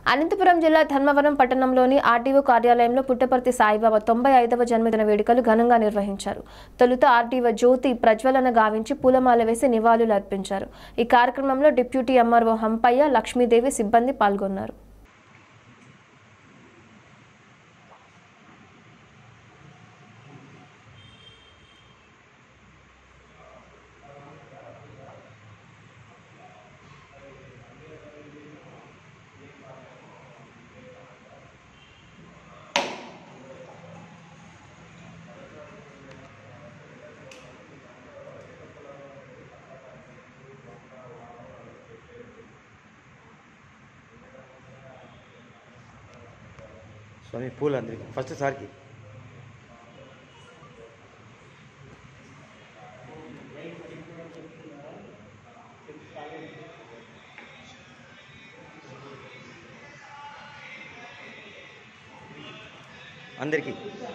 అనంతపురం జిల్లా ధర్మవరం పట్టణంలోని ఆర్డీఓ కార్యాలయంలో పుట్టపర్తి సాయిబాబా తొంభై ఐదవ జన్మదిన వేడుకలు ఘనంగా నిర్వహించారు తొలుత ఆర్డీఓ జ్యోతి ప్రజ్వలన గావించి పూలమాల వేసి నివాళులు అర్పించారు ఈ కార్యక్రమంలో డిప్యూటీ ఎంఆర్ఓ హంపయ్య లక్ష్మీదేవి సిబ్బంది పాల్గొన్నారు స్వామి పూలు అందరికి ఫస్ట్ సార్కి అందరికీ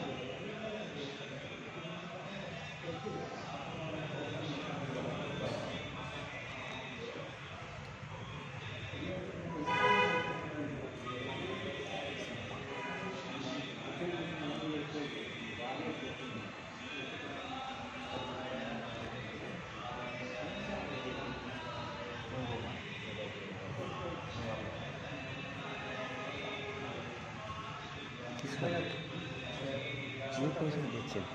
నీకోసం తెచ్చాను